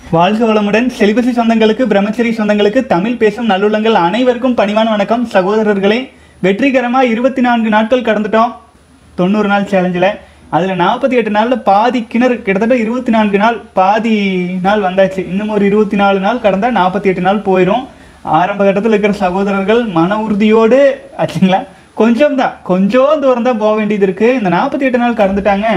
வாழ்க வளமுடன் செலிபசி சொந்தங்களுக்கு பிரம்மச்சரி சொந்தங்களுக்கு தமிழ் பேசும் நல்லுள்ளங்கள் அனைவருக்கும் பணிவான வணக்கம் சகோதரர்களே வெற்றிகரமா இருபத்தி நான்கு நாட்கள் கடந்துட்டோம் தொண்ணூறு நாள் சேலஞ்சில் அதில் நாற்பத்தி எட்டு நாளில் பாதி கிணறு கிட்டத்தட்ட இருபத்தி நான்கு நாள் பாதி நாள் வந்தாச்சு இன்னும் ஒரு இருபத்தி நாலு நாள் கடந்தா நாற்பத்தி எட்டு நாள் போயிடும் ஆரம்ப கட்டத்தில் இருக்கிற சகோதரர்கள் மன உறுதியோடு ஆச்சுங்களா கொஞ்சம் தான் கொஞ்சம் தூரம் தான் போக வேண்டியது இருக்கு இந்த நாற்பத்தி எட்டு நாள் கடந்துட்டாங்க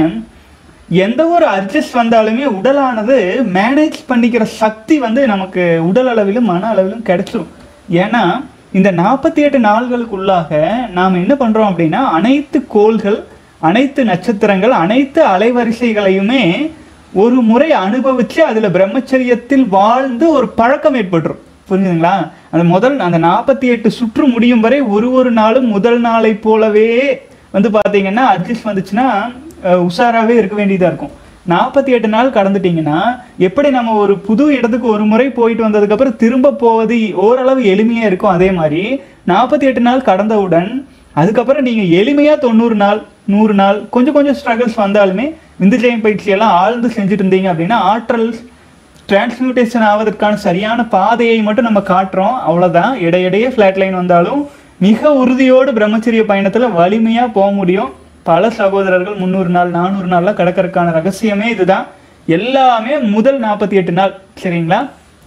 எந்த ஒரு அட்ஜஸ்ட் வந்தாலுமே உடலானது மேனேஜ் பண்ணிக்கிற சக்தி வந்து நமக்கு உடல் அளவிலும் மன அளவிலும் கிடைச்சிரும் ஏன்னா இந்த நாற்பத்தி எட்டு நாள்களுக்குள்ளாக நாம் என்ன பண்ணுறோம் அப்படின்னா அனைத்து கோள்கள் அனைத்து நட்சத்திரங்கள் அனைத்து அலைவரிசைகளையுமே ஒரு முறை அனுபவிச்சு அதில் பிரம்மச்சரியத்தில் வாழ்ந்து ஒரு பழக்கம் ஏற்பட்டுரும் புரிஞ்சுதுங்களா அந்த முதல் அந்த நாற்பத்தி எட்டு சுற்று முடியும் வரை ஒரு ஒரு நாளும் முதல் நாளை போலவே வந்து பார்த்தீங்கன்னா அட்ஜஸ்ட் வந்துச்சுன்னா அஹ், உஷாராவே இருக்க வேண்டியதாக இருக்கும் நாற்பத்தி எட்டு நாள் கடந்துட்டீங்கன்னா எப்படி நம்ம ஒரு புது இடத்துக்கு ஒரு முறை போயிட்டு வந்ததுக்கப்புறம் திரும்ப போவது ஓரளவு எளிமையாக இருக்கும் அதே மாதிரி நாற்பத்தி எட்டு நாள் கடந்தவுடன் அதுக்கப்புறம் நீங்கள் எளிமையாக தொண்ணூறு நாள் நூறு நாள் கொஞ்சம் கொஞ்சம் ஸ்ட்ரகிள்ஸ் வந்தாலுமே விந்துஜயம் பயிற்சி எல்லாம் ஆழ்ந்து செஞ்சுட்டு இருந்தீங்க அப்படின்னா ஆற்றல் டிரான்ஸ்மியூட்டேஷன் ஆவதற்கான சரியான பாதையை மட்டும் நம்ம காட்டுறோம் அவ்வளோதான் இடையிடையே ஃப்ளாட் லைன் வந்தாலும் மிக உறுதியோடு பிரம்மச்சரிய பயணத்தில் வலிமையாக போக முடியும் பல சகோதரர்கள் முந்நூறு நாள் நானூறு நாள்லாம் கடக்கறதுக்கான ரகசியமே இதுதான் எல்லாமே முதல் நாற்பத்தி எட்டு நாள் சரிங்களா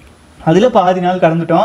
அதில் பாதி நாள் கடந்துட்டோம்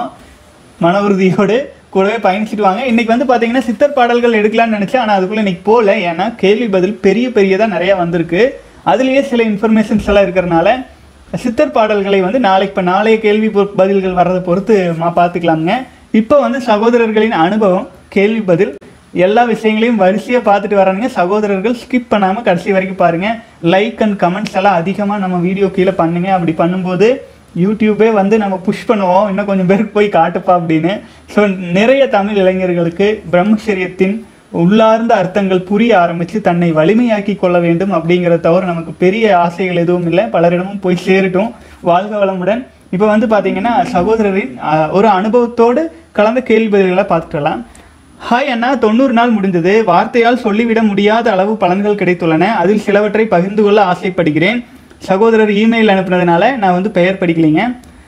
மன உறுதியோடு கூடவே பயணிச்சுட்டு வாங்க இன்னைக்கு வந்து பார்த்தீங்கன்னா சித்தர் பாடல்கள் எடுக்கலாம்னு நினச்சேன் ஆனால் அதுக்குள்ளே இன்னைக்கு போகல ஏன்னா கேள்வி பதில் பெரிய பெரியதாக நிறையா வந்திருக்கு அதுலேயே சில இன்ஃபர்மேஷன்ஸ் எல்லாம் இருக்கிறனால சித்தர் பாடல்களை வந்து நாளைக்கு இப்போ நாளைய கேள்வி பொ- பதில்கள் வர்றதை பொறுத்து மா பார்த்துக்கலாமுங்க இப்போ வந்து சகோதரர்களின் அனுபவம் கேள்வி பதில் எல்லா விஷயங்களையும் வரிசையாக பார்த்துட்டு வரானுங்க சகோதரர்கள் ஸ்கிப் பண்ணாமல் கடைசி வரைக்கும் பாருங்கள் லைக் அண்ட் கமெண்ட்ஸ் எல்லாம் அதிகமாக நம்ம வீடியோ கீழே பண்ணுங்க அப்படி பண்ணும்போது யூடியூபே வந்து நம்ம புஷ் பண்ணுவோம் இன்னும் கொஞ்சம் பேருக்கு போய் காட்டுப்பா அப்படின்னு ஸோ நிறைய தமிழ் இளைஞர்களுக்கு பிரம்மச்சரியத்தின் உள்ளார்ந்த அர்த்தங்கள் புரிய ஆரம்பித்து தன்னை வலிமையாக்கி கொள்ள வேண்டும் அப்படிங்கிறத தவிர நமக்கு பெரிய ஆசைகள் எதுவும் இல்லை பலரிடமும் போய் சேரட்டும் வாழ்க வளமுடன் இப்போ வந்து பார்த்தீங்கன்னா சகோதரரின் அஹ், ஒரு அனுபவத்தோடு கலந்த கேள்வி பதில்களை பார்த்துக்கலாம் ஹாய் அண்ணா தொண்ணூறு நாள் முடிந்தது வார்த்தையால் சொல்லிவிட முடியாத அளவு பலன்கள் கிடைத்துள்ளன அதில் சிலவற்றை பகிர்ந்து கொள்ள ஆசைப்படுகிறேன் சகோதரர் இமெயில் அனுப்புனதுனால நான் வந்து பெயர் படிக்கலைங்க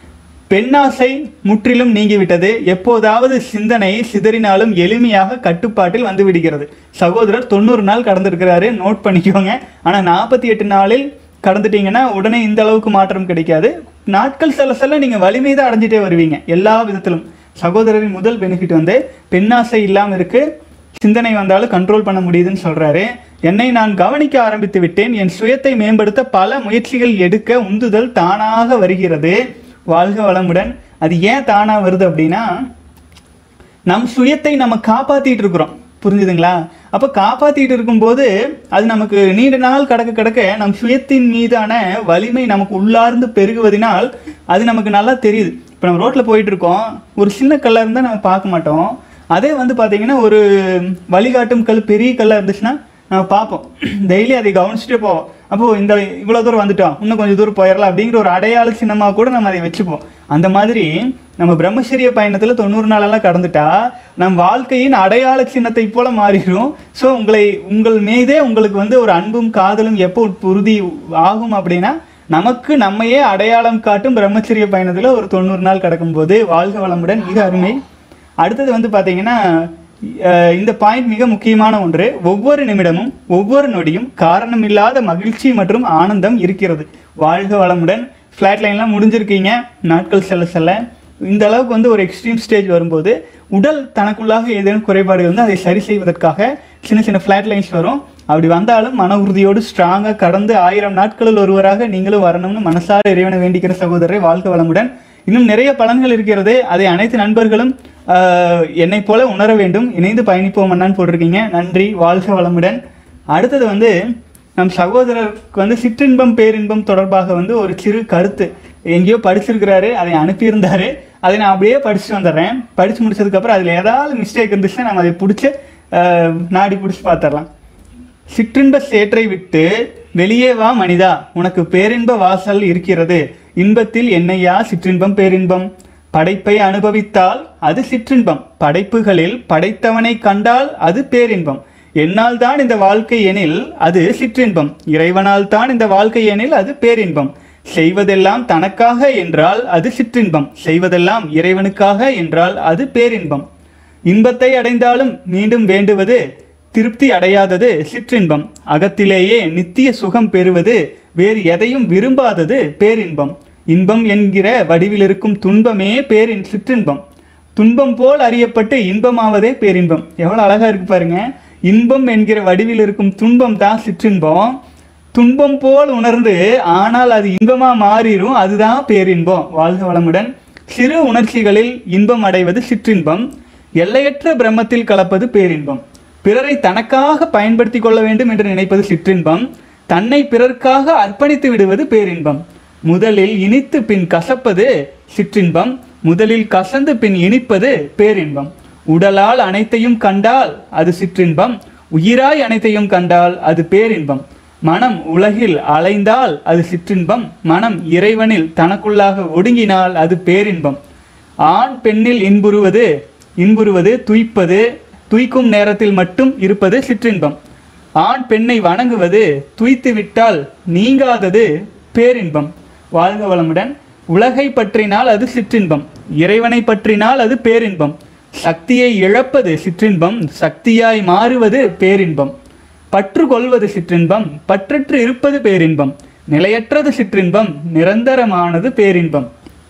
பெண்ணாசை முற்றிலும் நீங்கிவிட்டது எப்போதாவது சிந்தனை சிதறினாலும் எளிமையாக கட்டுப்பாட்டில் வந்து விடுகிறது சகோதரர் தொண்ணூறு நாள் கடந்திருக்கிறாரு நோட் பண்ணிக்கோங்க ஆனால் நாற்பத்தி எட்டு நாளில் கடந்துட்டீங்கன்னா உடனே இந்த அளவுக்கு மாற்றம் கிடைக்காது நாட்கள் செல்ல செல்ல நீங்கள் வலிமை தான் அடைஞ்சிட்டே வருவீங்க எல்லா விதத்திலும் சகோதரரின் முதல் பெனிஃபிட் வந்து பெண்ணாசை இல்லாமல் இருக்கு சிந்தனை வந்தாலும் கண்ட்ரோல் பண்ண முடியுதுன்னு சொல்றாரு என்னை நான் கவனிக்க ஆரம்பித்து விட்டேன் என் சுயத்தை மேம்படுத்த பல முயற்சிகள் எடுக்க உந்துதல் தானாக வருகிறது வாழ்க வளமுடன் அது ஏன் தானா வருது அப்படின்னா நம் சுயத்தை நம்ம காப்பாத்திட்டு இருக்கிறோம் புரிஞ்சுதுங்களா அப்போ காப்பாத்திட்டு இருக்கும்போது அது நமக்கு நீண்ட நாள் கடக்க கடக்க நம் சுயத்தின் மீதான வலிமை நமக்கு உள்ளார்ந்து பெருகுவதினால் அது நமக்கு நல்லா தெரியுது இப்போ நம்ம ரோட்டில் போயிட்டு இருக்கோம் ஒரு சின்ன கல்லாக இருந்தால் நம்ம பார்க்க மாட்டோம் அதே வந்து பார்த்தீங்கன்னா ஒரு வழிகாட்டும் கல் பெரிய கல்லாக இருந்துச்சுன்னா நம்ம பார்ப்போம் டெய்லி அதை கவனிச்சுட்டே போவோம் அப்போ இந்த இவ்வளோ தூரம் வந்துட்டோம் இன்னும் கொஞ்சம் தூரம் போயிடலாம் அப்படிங்கிற ஒரு அடையாள சின்னமாக கூட நம்ம அதை வச்சுப்போம் அந்த மாதிரி நம்ம பிரம்மச்சரிய பயணத்தில் தொண்ணூறு நாளெல்லாம் கடந்துட்டா நம் வாழ்க்கையின் அடையாள சின்னத்தை போல மாறிடும் ஸோ உங்களை உங்கள் மீதே உங்களுக்கு வந்து ஒரு அன்பும் காதலும் எப்போ உறுதி ஆகும் அப்படின்னா நமக்கு நம்மையே அடையாளம் காட்டும் பிரம்மச்சரிய பயணத்தில் ஒரு தொண்ணூறு நாள் கடக்கும்போது வாழ்க வளமுடன் மிக அருமை அடுத்தது வந்து பார்த்தீங்கன்னா அஹ், இந்த பாயிண்ட் மிக முக்கியமான ஒன்று ஒவ்வொரு நிமிடமும் ஒவ்வொரு நொடியும் காரணமில்லாத மகிழ்ச்சி மற்றும் ஆனந்தம் இருக்கிறது வாழ்க வளமுடன் ஃப்ளாட் லைன்லாம் முடிஞ்சிருக்கீங்க நாட்கள் செல்ல செல்ல இந்த அளவுக்கு வந்து ஒரு எக்ஸ்ட்ரீம் ஸ்டேஜ் வரும்போது உடல் தனக்குள்ளாக ஏதேனும் குறைபாடுகள் வந்து அதை சரி செய்வதற்காக சின்ன சின்ன ஃப்ளாட் லைன்ஸ் வரும் அப்படி வந்தாலும் மன உறுதியோடு ஸ்ட்ராங்காக கடந்து ஆயிரம் நாட்களில் ஒருவராக நீங்களும் வரணும்னு மனசார இறைவனை வேண்டிக்கிற சகோதரரை வாழ்க வளமுடன் இன்னும் நிறைய பலன்கள் இருக்கிறது அதை அனைத்து நண்பர்களும் ஆஹ், என்னைப் போல உணர வேண்டும் இணைந்து பயணிப்போம் அண்ணான்னு போட்டிருக்கீங்க நன்றி வாழ்க வளமுடன் அடுத்தது வந்து நம் சகோதரருக்கு வந்து சிற்றின்பம் பேரின்பம் தொடர்பாக வந்து ஒரு சிறு கருத்து எங்கேயோ படிச்சிருக்கிறாரு அதை அனுப்பியிருந்தாரு அதை நான் அப்படியே படிச்சுட்டு வந்துடுறேன் படித்து முடிச்சதுக்கப்புறம் அதில் ஏதாவது மிஸ்டேக் இருந்துச்சுன்னா நம்ம அதை பிடிச்சி ஆஹ், நாடி பிடிச்சி பார்த்துடலாம் சிற்றின்ப சேற்றை விட்டு வெளியே வா மனிதா உனக்கு பேரின்ப வாசல் இருக்கிறது இன்பத்தில் என்னையா சிற்றின்பம் பேரின்பம் படைப்பை அனுபவித்தால் அது சிற்றின்பம் படைப்புகளில் படைத்தவனை கண்டால் அது பேரின்பம் என்னால் தான் இந்த வாழ்க்கை எனில் அது சிற்றின்பம் இறைவனால் தான் இந்த வாழ்க்கை எனில் அது பேரின்பம் செய்வதெல்லாம் தனக்காக என்றால் அது சிற்றின்பம் செய்வதெல்லாம் இறைவனுக்காக என்றால் அது பேரின்பம் இன்பத்தை அடைந்தாலும் மீண்டும் வேண்டுவது திருப்தி அடையாதது சிற்றின்பம் அகத்திலேயே நித்திய சுகம் பெறுவது வேறு எதையும் விரும்பாதது பேரின்பம் இன்பம் என்கிற வடிவில் இருக்கும் துன்பமே பேரின் சிற்றின்பம் துன்பம் போல் அறியப்பட்டு இன்பமாவதே பேரின்பம் எவ்வளவு அழகா இருக்கு பாருங்க இன்பம் என்கிற வடிவில் இருக்கும் துன்பம் தான் சிற்றின்பம் துன்பம் போல் உணர்ந்து ஆனால் அது இன்பமா மாறிடும் அதுதான் பேரின்பம் வாழ்க வளமுடன் சிறு உணர்ச்சிகளில் இன்பம் அடைவது சிற்றின்பம் எல்லையற்ற பிரம்மத்தில் கலப்பது பேரின்பம் பிறரை தனக்காக பயன்படுத்திக் கொள்ள வேண்டும் என்று நினைப்பது சிற்றின்பம் தன்னை பிறர்க்காக அர்ப்பணித்து விடுவது பேரின்பம் முதலில் இனித்து பின் கசப்பது சிற்றின்பம் முதலில் கசந்து பின் இனிப்பது பேரின்பம் உடலால் அனைத்தையும் கண்டால் அது சிற்றின்பம் உயிராய் அனைத்தையும் கண்டால் அது பேரின்பம் மனம் உலகில் அலைந்தால் அது சிற்றின்பம் மனம் இறைவனில் தனக்குள்ளாக ஒடுங்கினால் அது பேரின்பம் ஆண் பெண்ணில் இன்புறுவது இன்புறுவது துய்ப்பது துய்க்கும் நேரத்தில் மட்டும் இருப்பது சிற்றின்பம் ஆண் பெண்ணை வணங்குவது துய்த்து விட்டால் நீங்காதது பேரின்பம் வாழ்க வளமுடன் உலகை பற்றினால் அது சிற்றின்பம் இறைவனை பற்றினால் அது பேரின்பம் சக்தியை இழப்பது சிற்றின்பம் சக்தியாய் மாறுவது பேரின்பம் பற்று கொள்வது சிற்றின்பம் பற்றற்று இருப்பது பேரின்பம் நிலையற்றது சிற்றின்பம் நிரந்தரமானது பேரின்பம்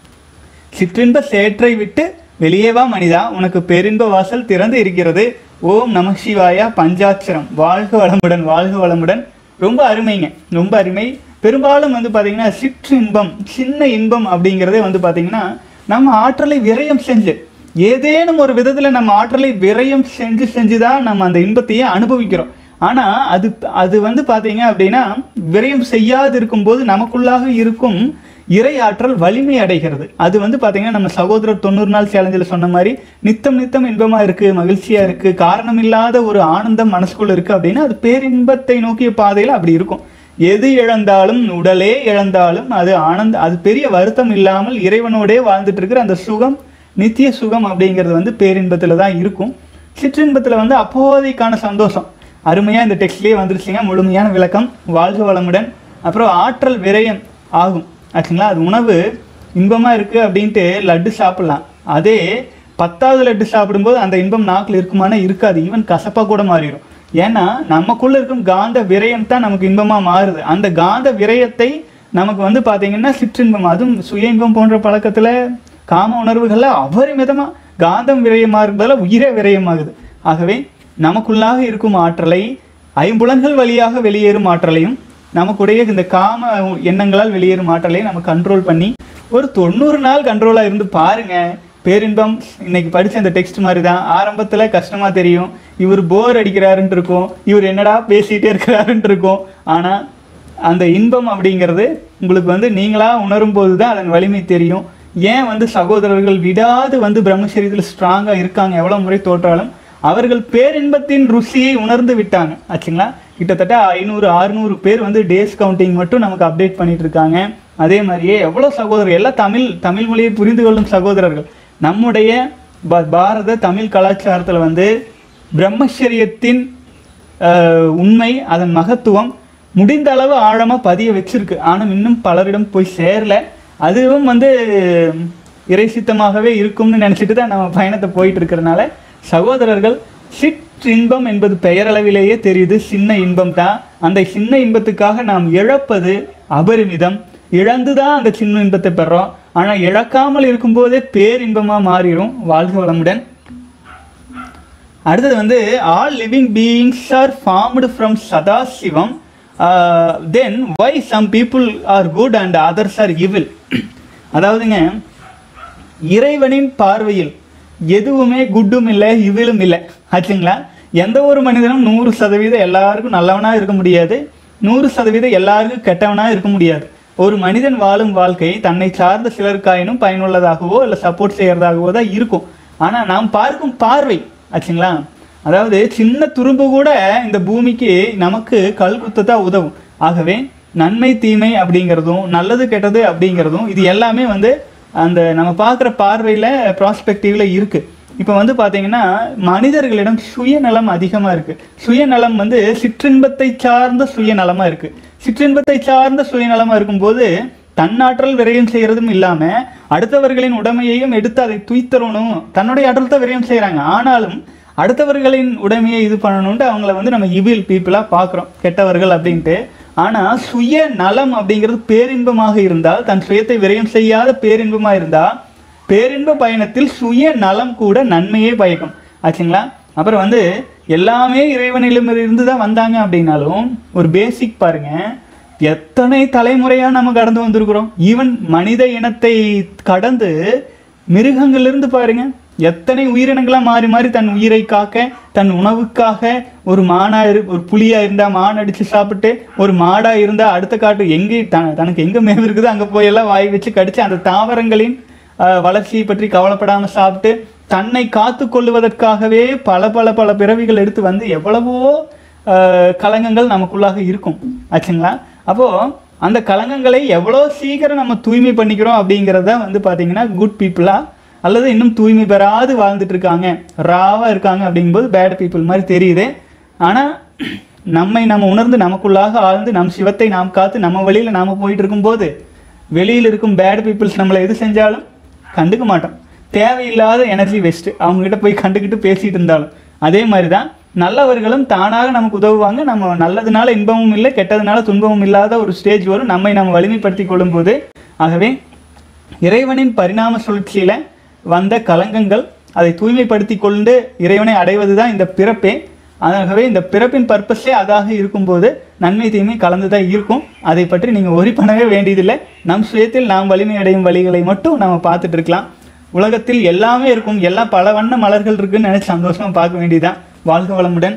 சிற்றின்ப சேற்றை விட்டு வெளியே வா மனிதா உனக்கு பேரின்ப வாசல் திறந்து இருக்கிறது ஓம் நம சிவாயா பஞ்சாட்சரம் வாழ்க வளமுடன் வாழ்க வளமுடன் ரொம்ப அருமைங்க ரொம்ப அருமை பெரும்பாலும் வந்து பார்த்தீங்கன்னா சிற்றின்பம் சின்ன இன்பம் அப்படிங்கிறதே வந்து பார்த்தீங்கன்னா நம்ம ஆற்றலை விரயம் செஞ்சு ஏதேனும் ஒரு விதத்தில் நம்ம ஆற்றலை விரயம் செஞ்சு செஞ்சு தான் நம்ம அந்த இன்பத்தையே அனுபவிக்கிறோம் ஆனால் அது அது வந்து பார்த்தீங்க அப்படின்னா விரயம் செய்யாது இருக்கும்போது நமக்குள்ளாக இருக்கும் இறை ஆற்றல் வலிமை அடைகிறது அது வந்து பார்த்தீங்கன்னா நம்ம சகோதரர் தொண்ணூறு நாள் சேலஞ்சில் சொன்ன மாதிரி நித்தம் நித்தம் இன்பமாக இருக்குது மகிழ்ச்சியாக இருக்குது காரணம் இல்லாத ஒரு ஆனந்தம் மனசுக்குள்ள இருக்குது அப்படின்னா அது பேரின்பத்தை நோக்கிய பாதையில் அப்படி இருக்கும் எது இழந்தாலும் உடலே இழந்தாலும் அது ஆனந்த அது பெரிய வருத்தம் இல்லாமல் இறைவனோடே வாழ்ந்துட்டு இருக்கிற அந்த சுகம் நித்திய சுகம் அப்படிங்கிறது வந்து பேரின்பத்தில் தான் இருக்கும் சிற்றின்பத்தில் வந்து அப்போதைக்கான சந்தோஷம் அருமையாக இந்த டெக்ஸ்ட்லேயே வந்துருச்சுங்க முழுமையான விளக்கம் வாழ்க வளமுடன் அப்புறம் ஆற்றல் விரயம் ஆகும் ஆச்சுங்களா அது உணவு இன்பமாக இருக்குது அப்படின்ட்டு லட்டு சாப்பிட்லாம் அதே பத்தாவது லட்டு சாப்பிடும்போது அந்த இன்பம் நாக்கில் இருக்குமானா இருக்காது ஈவன் கசப்பாக கூட மாறிடும் ஏன்னா நமக்குள்ள இருக்கும் காந்த விரயம் தான் நமக்கு இன்பமாக மாறுது அந்த காந்த விரயத்தை நமக்கு வந்து பார்த்தீங்கன்னா சிற்றின்பம் அதுவும் சுய இன்பம் போன்ற பழக்கத்தில் காம உணர்வுகள்ல அபரிமிதமாக காந்தம் விரயமாகுறதால உயிரே விரயமாகுது ஆகவே நமக்குள்ளாக இருக்கும் ஆற்றலை ஐம்புலன்கள் வழியாக வெளியேறும் ஆற்றலையும் நமக்குடைய இந்த காம எண்ணங்களால் வெளியேறும் ஆற்றலையும் நம்ம கண்ட்ரோல் பண்ணி ஒரு தொண்ணூறு நாள் கண்ட்ரோலாக இருந்து பாருங்க பேரின்பம் இன்னைக்கு படிச்ச அந்த டெக்ஸ்ட் மாதிரி தான் ஆரம்பத்தில் கஷ்டமாக தெரியும் இவர் போர் அடிக்கிறாருன்ட்டு இருக்கும் இவர் என்னடா பேசிகிட்டே இருக்கிறாருன்ட்டு இருக்கும் ஆனால் அந்த இன்பம் அப்படிங்கிறது உங்களுக்கு வந்து நீங்களா உணரும் போது தான் அதன் வலிமை தெரியும் ஏன் வந்து சகோதரர்கள் விடாது வந்து பிரம்மச்சரியத்தில் ஸ்ட்ராங்காக இருக்காங்க எவ்வளோ முறை தோற்றாலும் அவர்கள் பேரின்பத்தின் ருசியை உணர்ந்து விட்டாங்க ஆச்சுங்களா கிட்டத்தட்ட ஐநூறு அறுநூறு பேர் வந்து டேஸ் கவுண்டிங் மட்டும் நமக்கு அப்டேட் பண்ணிட்டு இருக்காங்க அதே மாதிரியே எவ்வளோ சகோதரர்கள் எல்லாம் தமிழ் தமிழ் மொழியை புரிந்து கொள்ளும் சகோதரர்கள் நம்முடைய ப- பாரத தமிழ் கலாச்சாரத்தில் வந்து பிரம்மச்சரியத்தின் ஆஹ், உண்மை அதன் மகத்துவம் முடிந்த அளவு ஆழமாக பதிய வச்சிருக்கு ஆனால் இன்னும் பலரிடம் போய் சேரல அதுவும் வந்து இறைசித்தமாகவே இருக்கும்னு நினச்சிட்டு தான் நம்ம பயணத்தை போயிட்டு இருக்கிறனால சகோதரர்கள் சிற்றின்பம் என்பது பெயரளவிலேயே தெரியுது சின்ன இன்பம் தான் அந்த சின்ன இன்பத்துக்காக நாம் இழப்பது அபரிமிதம் இழந்து தான் அந்த சின்ன இன்பத்தை பெறோம் ஆனால் இழக்காமல் இருக்கும்போதே பேரின்பமாக மாறிடும் வாழ்க வளமுடன் அடுத்தது வந்து all living beings are formed from Sadasivam then why some people are good and others are evil அதாவதுங்க இறைவனின் பார்வையில் எதுவுமே குட்டும் இல்லை இவிலும் இல்லை ஆச்சுங்களா எந்த ஒரு மனிதனும் நூறு சதவீதம் எல்லாருக்கும் நல்லவனா இருக்க முடியாது நூறு சதவீதம் எல்லாருக்கும் கெட்டவனா இருக்க முடியாது ஒரு மனிதன் வாழும் வாழ்க்கை தன்னை சார்ந்த சிலருக்காயினும் பயனுள்ளதாகவோ இல்லை சப்போர்ட் செய்யறதாகவோ தான் இருக்கும் ஆனால் நாம் பார்க்கும் பார்வை ஆச்சுங்களா அதாவது சின்ன துரும்பு கூட இந்த பூமிக்கு நமக்கு கல் குத்தத்தா உதவும் ஆகவே நன்மை தீமை அப்படிங்கிறதும் நல்லது கெட்டது அப்படிங்கிறதும் இது எல்லாமே வந்து அந்த நம்ம பார்க்குற பார்வையில் ப்ராஸ்பெக்டிவில் இருக்குது இப்போ வந்து பார்த்தீங்கன்னா மனிதர்களிடம் சுயநலம் அதிகமாக இருக்குது சுயநலம் வந்து சிற்றின்பத்தை சார்ந்த சுயநலமாக இருக்குது சிற்றின்பத்தை சார்ந்த சுயநலமாக இருக்கும்போது தன்னாற்றல் விரயம் செய்யறதும் இல்லாம அடுத்தவர்களின் உடைமையையும் எடுத்து அதை துய்த்தரணும் தன்னுடைய ஆற்றல் தான் விரயம் செய்யறாங்க ஆனாலும் அடுத்தவர்களின் உடைமையை இது பண்ணணும்ட்டு அவங்கள வந்து நம்ம இவில் பீப்புளா பார்க்குறோம் கெட்டவர்கள் அப்படின்ட்டு ஆனா சுய நலம் அப்படிங்கிறது பேரின்பமாக இருந்தால் தன் சுயத்தை விரயம் செய்யாத பேரின்பமா இருந்தா பேரின்ப பயணத்தில் சுய நலம் கூட நன்மையே பயக்கும் ஆச்சுங்களா அப்புறம் வந்து எல்லாமே இறைவனிடமிருந்து தான் வந்தாங்க அப்படின்னாலும் ஒரு பேசிக் பாருங்க எத்தனை தலைமுறையா நம்ம கடந்து வந்திருக்கிறோம் ஈவன் மனித இனத்தை கடந்து மிருகங்கள்ல இருந்து பாருங்க எத்தனை உயிரினங்களா மாறி மாறி தன் உயிரை காக்க தன் உணவுக்காக ஒரு மானா இரு ஒரு புலியா இருந்தா மான் அடிச்சு சாப்பிட்டு ஒரு மாடா இருந்தா அடுத்த காட்டு எங்கே தன தனக்கு எங்க மேவு இருக்குதோ அங்க போய் எல்லாம் வாய் வச்சு கடிச்சு அந்த தாவரங்களின் ஆஹ், வளர்ச்சியை பற்றி கவலைப்படாம சாப்பிட்டு தன்னை காத்து கொள்ளுவதற்காகவே பல பல பல பிறவிகள் எடுத்து வந்து எவ்வளவோ ஆஹ், கலங்கங்கள் நமக்குள்ளாக இருக்கும் ஆச்சுங்களா அப்போ அந்த கலங்கங்களை எவ்வளோ சீக்கிரம் நம்ம தூய்மை பண்ணிக்கிறோம் அப்படிங்கிறத வந்து பார்த்தீங்கன்னா குட் பீப்புளா அல்லது இன்னும் தூய்மை பெறாது வாழ்ந்துட்டு இருக்காங்க ராவா இருக்காங்க அப்படிங்கும்போது பேட் பீப்புள் மாதிரி தெரியுது ஆனா நம்மை நம்ம உணர்ந்து நமக்குள்ளாக ஆழ்ந்து நம் சிவத்தை நாம் காத்து நம்ம வழியில நாம போயிட்டு இருக்கும்போது வெளியில் இருக்கும் பேட் பீப்புள்ஸ் நம்மளை எது செஞ்சாலும் கண்டுக்க மாட்டோம் தேவையில்லாத எனர்ஜி வேஸ்ட் அவங்க கிட்ட போய் கண்டுக்கிட்டு பேசிட்டு இருந்தாலும் அதே மாதிரி தான் நல்லவர்களும் தானாக நமக்கு உதவுவாங்க நம்ம நல்லதுனால இன்பமும் இல்லை கெட்டதுனால துன்பமும் இல்லாத ஒரு ஸ்டேஜ் வரும் நம்மை நம்ம வலிமைப்படுத்தி கொள்ளும்போது ஆகவே இறைவனின் பரிணாம சுழற்சியில வந்த கலங்கங்கள் அதை தூய்மைப்படுத்தி கொண்டு இறைவனை அடைவது தான் இந்த பிறப்பே ஆகவே இந்த பிறப்பின் பர்பஸே அதாக இருக்கும்போது நன்மை தீமை கலந்து தான் இருக்கும் அதை பற்றி நீங்கள் ஒரி பண்ணவே வேண்டியதில்லை நம் சுயத்தில் நாம் வலிமை அடையும் வழிகளை மட்டும் நம்ம பார்த்துட்டு இருக்கலாம் உலகத்தில் எல்லாமே இருக்கும் எல்லாம் பல வண்ண மலர்கள் இருக்குன்னு நினைச்சு சந்தோஷமா பார்க்க வேண்டியதுதான் வாழ்க வளமுடன்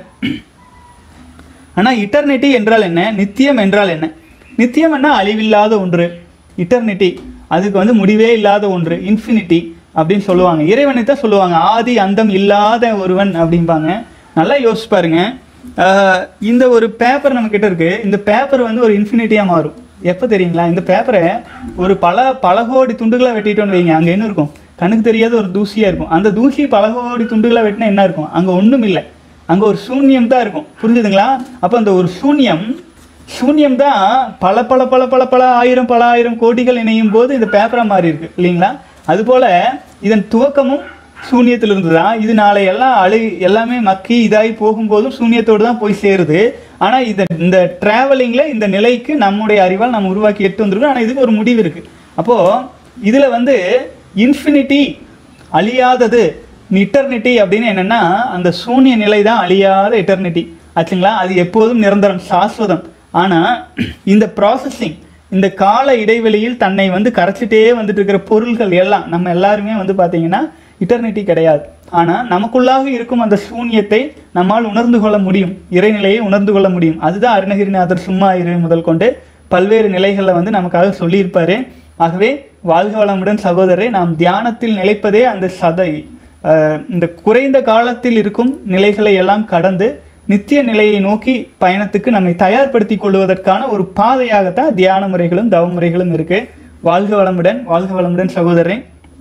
ஆனால் இட்டர்னிட்டி என்றால் என்ன நித்தியம் என்றால் என்ன நித்தியம் என்ன அழிவில்லாத ஒன்று இட்டர்னிட்டி அதுக்கு வந்து முடிவே இல்லாத ஒன்று இன்ஃபினிட்டி அப்படின்னு சொல்லுவாங்க இறைவனை தான் சொல்லுவாங்க ஆதி அந்தம் இல்லாத ஒருவன் அப்படிம்பாங்க நல்லா யோசிச்சு பாருங்க ஆஹ் இந்த ஒரு பேப்பர் நம்ம கிட்ட இருக்கு இந்த பேப்பர் வந்து ஒரு இன்ஃபினிட்டியாக மாறும் எப்போ தெரியுங்களா இந்த பேப்பரை ஒரு பல பல கோடி துண்டுகளாக வெட்டிட்டோன்னு வைங்க அங்கே என்ன இருக்கும் கண்ணுக்கு தெரியாத ஒரு தூசியாக இருக்கும் அந்த தூசி பல கோடி துண்டுகளாக வெட்டினா என்ன இருக்கும் அங்கே ஒன்றும் இல்லை அங்கே ஒரு சூன்யம் தான் இருக்கும் புரிஞ்சுதுங்களா அப்போ அந்த ஒரு சூன்யம் சூன்யம் தான் பல பல பல பல பல ஆயிரம் பல ஆயிரம் கோடிகள் இணையும் போது இந்த பேப்பரா மாறி இருக்கு இல்லைங்களா அதுபோல இதன் துவக்கமும் சூன்யத்திலிருந்து தான் இது நாளை எல்லாம் அழு எல்லாமே மக்கி இதாகி போகும்போதும் சூன்யத்தோடு தான் போய் சேருது ஆனால் இந்த இந்த டிராவலிங்கில் இந்த நிலைக்கு நம்முடைய அறிவால் நம்ம உருவாக்கி எடுத்து வந்திருக்கோம் ஆனால் இதுக்கு ஒரு முடிவு இருக்கு அப்போ இதுல வந்து இன்ஃபினிட்டி அழியாதது இட்டர்னிட்டி அப்படின்னு என்னன்னா அந்த சூன்ய நிலை தான் அழியாத இட்டர்னிட்டி ஆச்சுங்களா அது எப்போதும் நிரந்தரம் சாஸ்வதம் ஆனா இந்த ப்ராசஸிங் இந்த கால இடைவெளியில் தன்னை வந்து கரைச்சிட்டே வந்துட்டு இருக்கிற பொருள்கள் எல்லாம் நம்ம எல்லாருமே வந்து பார்த்தீங்கன்னா இட்டர்னிட்டி கிடையாது ஆனா நமக்குள்ளாக இருக்கும் அந்த சூன்யத்தை நம்மால் உணர்ந்து கொள்ள முடியும் இறைநிலையை உணர்ந்து கொள்ள முடியும் அதுதான் அருணகிரிநாதர் சும்மா இரு முதல் கொண்டு பல்வேறு நிலைகளில் வந்து நமக்காக சொல்லியிருப்பாரு ஆகவே வாழ்க வளமுடன் சகோதரரை நாம் தியானத்தில் நிலைப்பதே அந்த சதை அஹ், இந்த குறைந்த காலத்தில் இருக்கும் நிலைகளை எல்லாம் கடந்து நித்திய நிலையை நோக்கி பயணத்துக்கு நம்மை தயார்படுத்தி கொள்வதற்கான ஒரு பாதையாகத்தான் தியான முறைகளும் தவ முறைகளும் இருக்கு வாழ்க வளமுடன் வாழ்க வளமுடன் சகோதரன்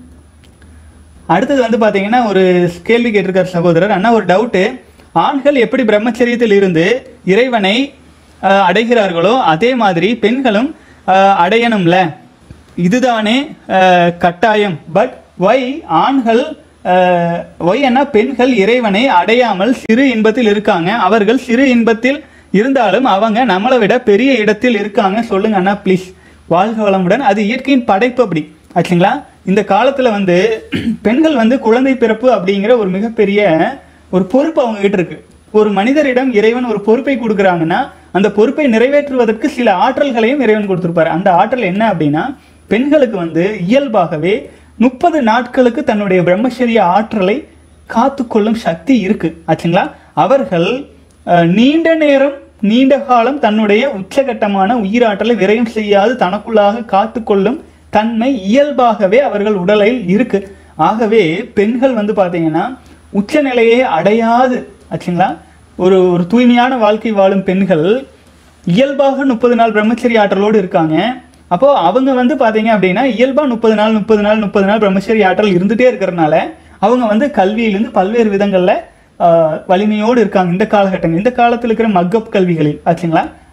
அடுத்தது வந்து பாத்தீங்கன்னா ஒரு கேள்வி கேட்டிருக்கார் சகோதரர் அண்ணா ஒரு டவுட்டு ஆண்கள் எப்படி பிரம்மச்சரியத்தில் இருந்து இறைவனை அஹ், அடைகிறார்களோ அதே மாதிரி பெண்களும் அஹ், அடையணும்ல இதுதானே அஹ், கட்டாயம் பட் ஒய் ஆண்கள் ஒய் என்ன பெண்கள் இறைவனை அடையாமல் சிறு இன்பத்தில் இருக்காங்க அவர்கள் சிறு இன்பத்தில் இருந்தாலும் அவங்க நம்மளை விட பெரிய இடத்தில் இருக்காங்க சொல்லுங்க அண்ணா ப்ளீஸ் வாழ்க வளமுடன் அது இயற்கையின் படைப்பு அப்படி ஆச்சுங்களா இந்த காலத்துல வந்து பெண்கள் வந்து குழந்தை பிறப்பு அப்படிங்கிற ஒரு மிகப்பெரிய ஒரு பொறுப்பு அவங்க கிட்ட இருக்கு ஒரு மனிதரிடம் இறைவன் ஒரு பொறுப்பை கொடுக்குறாங்கன்னா அந்த பொறுப்பை நிறைவேற்றுவதற்கு சில ஆற்றல்களையும் இறைவன் கொடுத்திருப்பாரு அந்த ஆற்றல் என்ன அப்படின்னா பெண்களுக்கு வந்து இயல்பாகவே முப்பது நாட்களுக்கு தன்னுடைய பிரம்மச்சரிய ஆற்றலை காத்துக்கொள்ளும் சக்தி இருக்கு ஆச்சுங்களா அவர்கள் அஹ், நீண்ட நேரம் நீண்ட காலம் தன்னுடைய உச்சகட்டமான உயிராற்றலை விரயம் செய்யாது தனக்குள்ளாக காத்துக்கொள்ளும் தன்மை இயல்பாகவே அவர்கள் உடலில் இருக்கு ஆகவே பெண்கள் வந்து பார்த்தீங்கன்னா உச்சநிலையை அடையாது ஆச்சுங்களா ஒரு ஒரு தூய்மையான வாழ்க்கை வாழும் பெண்கள் இயல்பாக முப்பது நாள் பிரம்மச்சரிய ஆற்றலோடு இருக்காங்க அப்போ அவங்க வந்து பாத்தீங்க அப்படின்னா இயல்பா முப்பது நாள் முப்பது நாள் முப்பது நாள் பிரம்மச்சரிய ஆற்றல் இருந்துட்டே இருக்கிறனால அவங்க வந்து கல்வியிலிருந்து பல்வேறு விதங்கள்ல ஆஹ், வலிமையோடு இருக்காங்க இந்த காலகட்டங்கள் இந்த காலத்தில் இருக்கிற மக்கப் கல்விகளில் ஆச்சுங்களா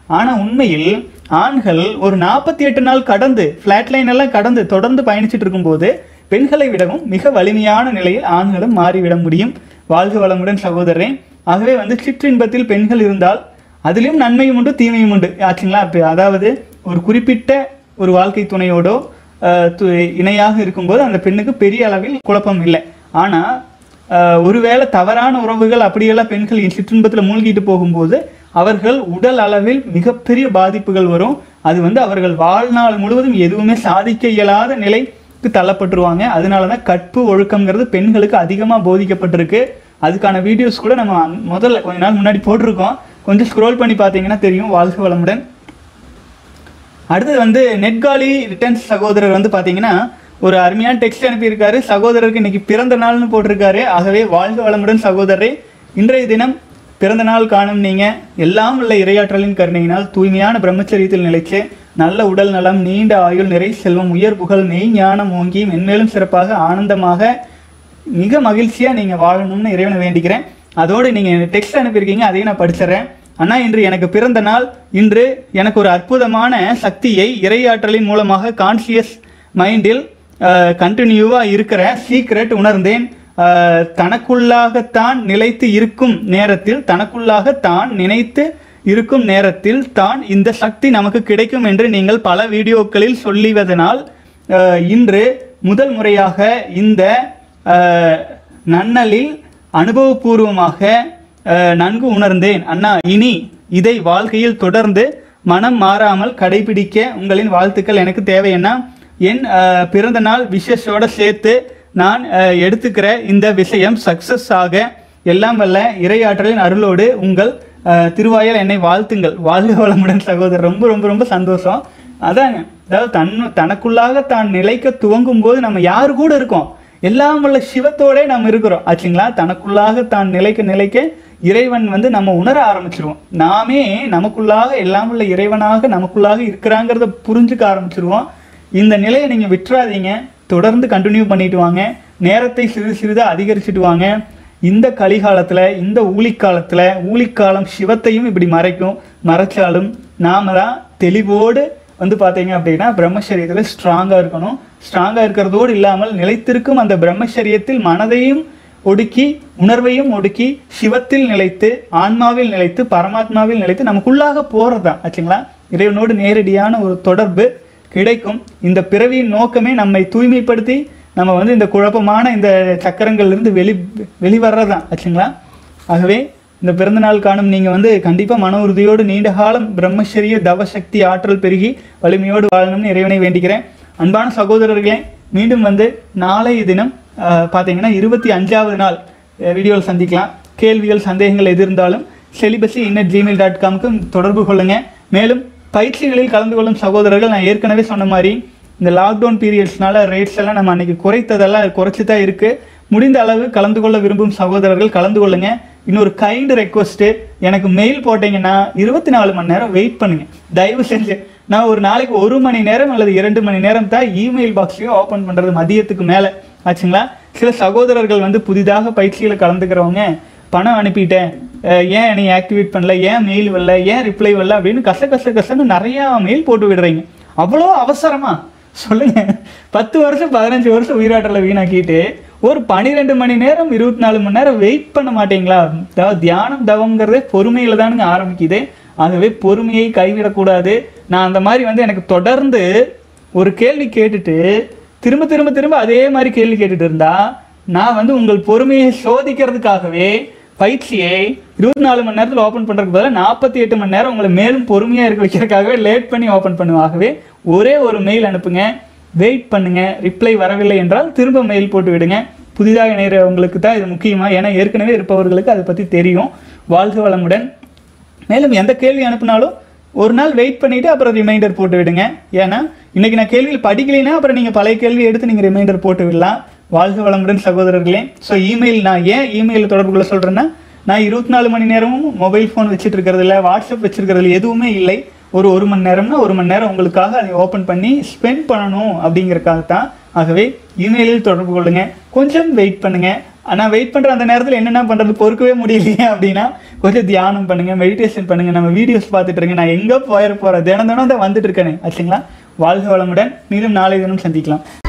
ஆனால் உண்மையில் ஆண்கள் ஒரு நாற்பத்தி எட்டு நாள் கடந்து ஃப்ளாட் லைன் எல்லாம் கடந்து தொடர்ந்து பயணிச்சுட்டு இருக்கும்போது பெண்களை விடவும் மிக வலிமையான நிலையில் ஆண்களும் மாறிவிட முடியும் வாழ்க வளமுடன் சகோதரரே ஆகவே வந்து சிற்றின்பத்தில் பெண்கள் இருந்தால் அதிலும் நன்மையும் உண்டு தீமையும் உண்டு ஆச்சுங்களா இப்போ அதாவது ஒரு குறிப்பிட்ட ஒரு வாழ்க்கை துணையோடோ அஹ், து- இணையாக இருக்கும்போது அந்த பெண்ணுக்கு பெரிய அளவில் குழப்பம் இல்லை ஆனால் ஆஹ் ஒருவேளை தவறான உறவுகள் அப்படியெல்லாம் பெண்கள் சிற்றின்பத்தில் மூழ்கிட்டு போகும்போது அவர்கள் உடல் அளவில் மிகப்பெரிய பாதிப்புகள் வரும் அது வந்து அவர்கள் வாழ்நாள் முழுவதும் எதுவுமே சாதிக்க இயலாத நிலைக்கு தள்ளப்பட்டுருவாங்க அதனால தான் கற்பு ஒழுக்கம்ங்கிறது பெண்களுக்கு அதிகமாக போதிக்கப்பட்டிருக்கு அதுக்கான வீடியோஸ் கூட நம்ம அந்- முதல்ல கொஞ்ச நாள் முன்னாடி போட்டிருக்கோம் கொஞ்சம் ஸ்க்ரோல் பண்ணி பார்த்தீங்கன்னா தெரியும் வாழ்க வளமுடன் அடுத்தது வந்து நெட்காலி ரிட்டர்ன்ஸ் சகோதரர் வந்து பார்த்தீங்கன்னா ஒரு அருமையான டெக்ஸ்ட் அனுப்பியிருக்காரு சகோதரருக்கு இன்னைக்கு பிறந்த நாள்னு போட்டிருக்காரு ஆகவே வாழ்க வளமுடன் சகோதரரே இன்றைய தினம் பிறந்த நாள் காணும் நீங்க எல்லாம் உள்ள இரையாற்றலின் கருணையினால் தூய்மையான பிரம்மச்சரியத்தில் நிலைச்சு நல்ல உடல் நலம் நீண்ட ஆயுள் நிறை செல்வம் உயர் புகழ் மெய் ஞானம் ஓங்கி மென்மேலும் சிறப்பாக ஆனந்தமாக மிக மகிழ்ச்சியா நீங்க வாழணும்னு இறைவனை வேண்டிக்கிறேன் அதோடு நீங்க டெக்ஸ்ட் அனுப்பியிருக்கீங்க அதையும் நான் படிச்சிடுறேன் அண்ணா இன்று எனக்கு பிறந்த நாள் இன்று எனக்கு ஒரு அற்புதமான சக்தியை இறையாற்றலின் மூலமாக கான்சியஸ் மைண்டில் கண்டினியூவா இருக்கிற சீக்ரெட் உணர்ந்தேன் அஹ், தனக்குள்ளாகத்தான் நிலைத்து இருக்கும் நேரத்தில் தனக்குள்ளாக தான் நினைத்து இருக்கும் நேரத்தில் தான் இந்த சக்தி நமக்கு கிடைக்கும் என்று நீங்கள் பல வீடியோக்களில் சொல்லிவதனால் அஹ், இன்று முதல் முறையாக இந்த அஹ், நன்னலில் அனுபவபூர்வமாக அஹ், நன்கு உணர்ந்தேன் அண்ணா இனி இதை வாழ்க்கையில் தொடர்ந்து மனம் மாறாமல் கடைபிடிக்க உங்களின் வாழ்த்துக்கள் எனக்கு தேவை அண்ணா என் அஹ், பிறந்த நாள் விஷஸோட சேர்த்து நான் அஹ், எடுத்துக்கிற இந்த விஷயம் சக்சஸ் ஆக எல்லாம் வல்ல இறையாற்றலின் அருளோடு உங்கள் அஹ், திருவாயால் என்னை வாழ்த்துங்கள் வாழ்க வளமுடன் சகோதரர் ரொம்ப ரொம்ப ரொம்ப சந்தோஷம் அதாங்க அதாவது தன் தனக்குள்ளாக தான் நிலைக்க துவங்கும் போது நம்ம யாரு கூட இருக்கோம் எல்லாம் வல்ல சிவத்தோட நம்ம இருக்கிறோம் ஆச்சுங்களா தனக்குள்ளாக தான் நிலைக்க நிலைக்க இறைவன் வந்து நம்ம உணர ஆரம்பிச்சிருவோம் நாமே நமக்குள்ளாக எல்லாம் உள்ள இறைவனாக நமக்குள்ளாக இருக்கிறாங்கிறத புரிஞ்சுக்க ஆரம்பிச்சிருவோம் இந்த நிலையை நீங்க விட்டுறாதீங்க தொடர்ந்து கண்டினியூ பண்ணிட்டு வாங்க நேரத்தை சிறிது சிறிது அதிகரிச்சுட்டு வாங்க இந்த கலிகாலத்துல இந்த ஊழிக்காலத்துல ஊழிக்காலம் சிவத்தையும் இப்படி மறைக்கும் மறைச்சாலும் நாம தான் தெளிவோடு வந்து பார்த்தீங்க அப்படின்னா பிரம்மச்சரியத்தில் ஸ்ட்ராங்காக இருக்கணும் ஸ்ட்ராங்காக இருக்கிறதோடு இல்லாமல் நிலைத்திருக்கும் அந்த பிரம்மச்சரியத்தில் மனதையும் ஒடுக்கி உணர்வையும் ஒடுக்கி சிவத்தில் நிலைத்து ஆன்மாவில் நிலைத்து பரமாத்மாவில் நிலைத்து நமக்குள்ளாக போகிறது தான் ஆச்சுங்களா இறைவனோடு நேரடியான ஒரு தொடர்பு கிடைக்கும் இந்த பிறவியின் நோக்கமே நம்மை தூய்மைப்படுத்தி நம்ம வந்து இந்த குழப்பமான இந்த சக்கரங்கள்லேருந்து வெளி வெளிவர்றது தான் ஆச்சுங்களா ஆகவே இந்த பிறந்தநாள் காணும் நீங்கள் வந்து கண்டிப்பாக மன உறுதியோடு நீண்ட காலம் பிரம்மச்சரிய தவசக்தி ஆற்றல் பெருகி வலிமையோடு வாழணும்னு இறைவனை வேண்டிக்கிறேன் அன்பான சகோதரர்களே மீண்டும் வந்து நாளைய தினம் ஆஹ், பார்த்தீங்கன்னா இருபத்தி அஞ்சாவது நாள் வீடியோவில் சந்திக்கலாம் கேள்விகள் சந்தேகங்கள் எது இருந்தாலும் செலிபஸி இன்னட் ஜிமெயில் டாட் காம்க்கு தொடர்பு கொள்ளுங்க மேலும் பயிற்சிகளில் கலந்து கொள்ளும் சகோதரர்கள் நான் ஏற்கனவே சொன்ன மாதிரி இந்த லாக்டவுன் பீரியட்ஸ்னால ரேட்ஸ் எல்லாம் நம்ம அன்னைக்கு குறைத்ததெல்லாம் குறைச்சி தான் இருக்கு முடிந்த அளவு கலந்து கொள்ள விரும்பும் சகோதரர்கள் கலந்து கொள்ளுங்க இன்னொரு கைண்ட் ரெக்வஸ்ட் எனக்கு மெயில் போட்டீங்கன்னா இருபத்தி நாலு மணி நேரம் வெயிட் பண்ணுங்க தயவு செஞ்சு நான் ஒரு நாளைக்கு ஒரு மணி நேரம் அல்லது இரண்டு மணி நேரம் தான் இமெயில் பாக்ஸையும் ஓப்பன் பண்றது மதியத்துக்கு மேலே ஆச்சுங்களா சில சகோதரர்கள் வந்து புதிதாக பயிற்சியில் கலந்துக்கிறவங்க பணம் அனுப்பிட்டேன் அஹ் ஏன் நீ ஆக்டிவேட் பண்ணல ஏன் மெயில் வரல ஏன் ரிப்ளை வரல அப்படின்னு கச கச கசன்னு நிறையா மெயில் போட்டு விடுறீங்க அவ்வளோ அவசரமா சொல்லுங்க பத்து வருஷம் பதினஞ்சு வருஷம் உயிராற்றலை வீணாக்கிட்டு ஒரு பன்னிரெண்டு மணி நேரம் இருபத்தி நாலு மணி நேரம் வெயிட் பண்ண மாட்டீங்களா அதாவது தியானம் தவங்கிறதே பொறுமையில தானுங்க ஆரம்பிக்குது ஆகவே பொறுமையை கைவிடக்கூடாது நான் அந்த மாதிரி வந்து எனக்கு தொடர்ந்து ஒரு கேள்வி கேட்டுட்டு திரும்ப திரும்ப திரும்ப அதே மாதிரி கேள்வி கேட்டுட்டு இருந்தா நான் வந்து உங்கள் பொறுமையை சோதிக்கிறதுக்காகவே பயிற்சியை இருபத்தி நாலு மணி நேரத்தில் ஓப்பன் பண்ணுறதுக்கு பதிலாக நாற்பத்தி எட்டு மணி நேரம் உங்களை மேலும் பொறுமையாக இருக்க வைக்கிறதுக்காகவே லேட் பண்ணி ஓப்பன் பண்ணுவாகவே ஒரே ஒரு மெயில் அனுப்புங்க வெயிட் பண்ணுங்க ரிப்ளை வரவில்லை என்றால் திரும்ப மெயில் போட்டு விடுங்க புதிதாக இணைகிறவங்களுக்கு தான் இது முக்கியமாக ஏன்னா ஏற்கனவே இருப்பவர்களுக்கு அதை பற்றி தெரியும் வாழ்க வளமுடன் மேலும் எந்த கேள்வி அனுப்புனாலும் ஒரு நாள் வெயிட் பண்ணிட்டு அப்புறம் ரிமைண்டர் போட்டு விடுங்க ஏன்னா இன்னைக்கு நான் கேள்வியில் படிக்கலைன்னா அப்புறம் நீங்கள் பழைய கேள்வி எடுத்து நீங்கள் ரிமைண்டர் போட்டு விடலாம் வாழ்க வளமுடன் சகோதரர்களே ஸோ இமெயில் நான் ஏன் இமெயில் தொடர்பு கொள்ள சொல்கிறேன்னா நான் இருபத்தி நாலு மணி நேரமும் மொபைல் ஃபோன் வச்சுட்டு இருக்கிறது இல்லை வாட்ஸ்அப் வச்சிருக்கிறது எதுவுமே இல்லை ஒரு ஒரு மணி நேரம்னா ஒரு மணி நேரம் உங்களுக்காக அதை ஓப்பன் பண்ணி ஸ்பெண்ட் பண்ணணும் அப்படிங்கறதுக்காக தான் ஆகவே இமெயிலில் தொடர்பு கொள்ளுங்க கொஞ்சம் வெயிட் பண்ணுங்க நான் வெயிட் பண்ணுற அந்த நேரத்தில் என்னென்ன பண்ணுறது பொறுக்கவே முடியலையே அப்படின்னா கொஞ்சம் தியானம் பண்ணுங்க மெடிடேஷன் பண்ணுங்க நம்ம வீடியோஸ் பார்த்துட்டு இருங்க நான் எங்கே போயிட போகிறேன் தினம் தினம் தான் வந்துட்டு இருக்கேனே ஆச்சுங்களா வாழ்க வளமுடன் மீண்டும் நாளை தினம் சந்திக்கலாம்